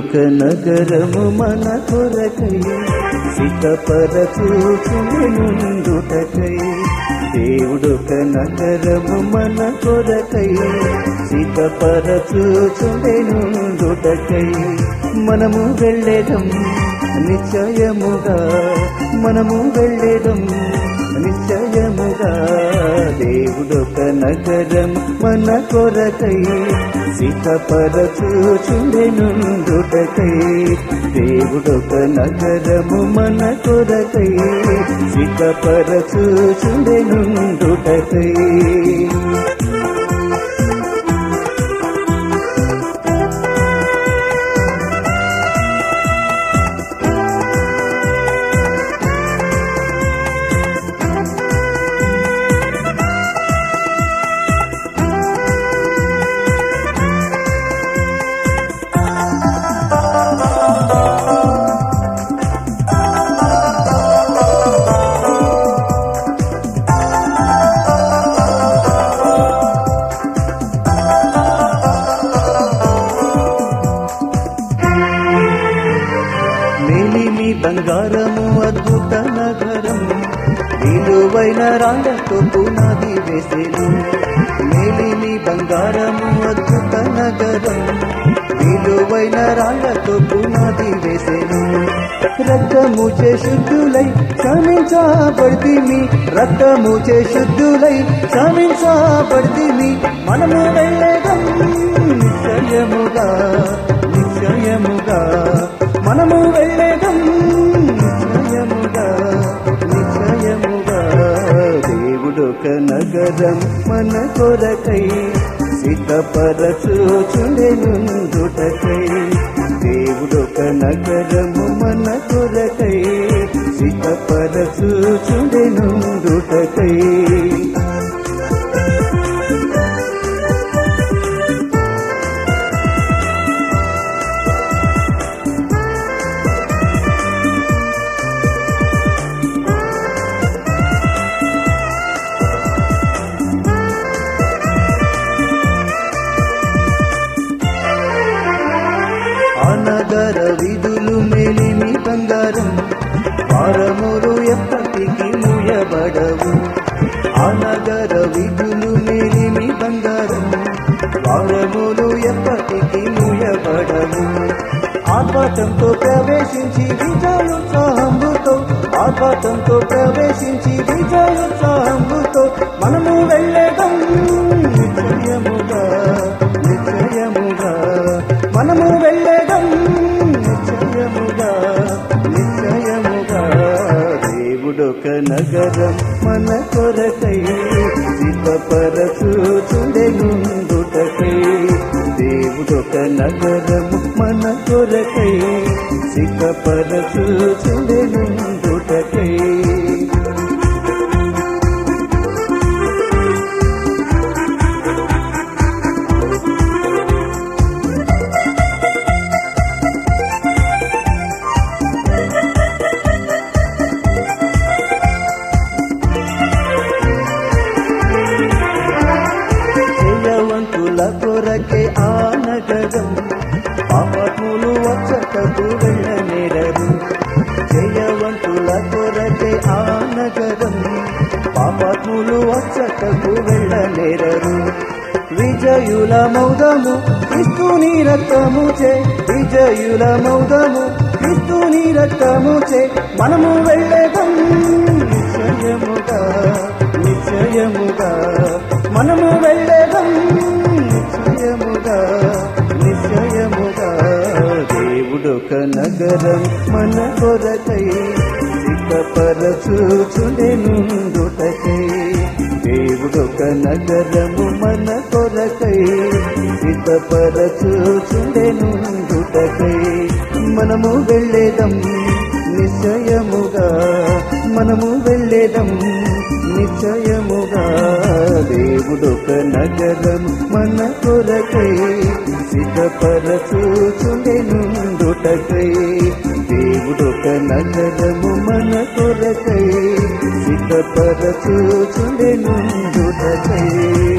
దేవుడొక నగరము మన కొరకై సిద్ధపరచూచుండుటకై దేవుడొక నగరము మన కొరకై సిద్ధపరచూచుండుటకై మనము వెళ్ళేదం నిశ్చయముగా మనము వెళ్ళేదం నిశ్చయముగా దేవుడొక నగరం మన కొరకై సిద్ధపరచూచుండెనుండుటకై దేవుడొక నగరము మన కొరకై సిద్ధపరచూచుండెనుండుటకై మేలిమి బంగారము అద్భుత నగరం విలువైన రాళ్లతో పునాది వేసేను మేలిమి బంగారము అద్భుత నగరం విలువైన రాళ్లతో పునాది వేసేను రక్తము చే శుద్ధులై క్షమించబడితిమి రక్తము చే శుద్ధులై క్షమించబడితిమి మనము వెళ్ళేదం నిశ్చయముగా నిశ్చయముగా మనము వెళ్ళేదం నిశ్చయముగా నిశ్చయముగా దేవుడొక నగరం మన కొరకై సిద్ధపరచూచుండెనుందుటకై దేవుడొక నగరము మన కొరకై సిద్ధపరచూచుండెనుందుటకై ఆ నగర విధులు మేలిమి బంగారం వారములు ఎప్పటికీ ముయబడవు ఆ నగర విధులు మేలిమి బంగారం వారములు ఎప్పటికీ ముయబడవు ఆర్భాటంతో ప్రవేశించి విజయోత్సాహంబుతో ఆర్భాటంతో ప్రవేశించి విజయోత్సాహంబుతో మనము వెళ్ళేదం నిశ్చయముగా నిశ్చయముగా మనము వెళ్ళేదం నిశ్చయముగా నిశ్చయముగా దేవుడొక నగరం మన కొరకై సిద్ధపరచూచుండెనుందుటకై దేవుడొక నగరం మన కొరకై సిద్ధపరచూచుండెనుందుటకై జయవంతుల కొరకే ఆ నగరం పాపములు వచ్చటకు వెళ్ళనేరరు జయవంతుల కొరకే ఆ నగరం పాపములు వచ్చటకు వెళ్ళనేరరు విజయుల మౌదము క్రిస్తుని రక్తము చే విజయుల మౌదము క్రిస్తుని రక్తము చే మనము వెళ్ళేదం నిశ్చయముగా నిశ్చయముగా మనము వెళ్ళేదం నిశ్చయముగా నిశ్చయముగా దేవుడొక నగరం మన కొరకై సిద్ధపరచూచుండెనుందుటకై దేవుడొక నగరము మన కొరకై సిద్ధపరచూచుండెనుందుటకై మనము వెళ్ళేదం నిశ్చయముగా మనము వెళ్ళేదం నిశ్చయముగా దేవుడొక నగరం మన కొరకై సిద్ధపరచూచుండెనుందుటకై దేవుడొక నగరము మన కొరకై సిద్ధపరచూచుండెనుందుటకై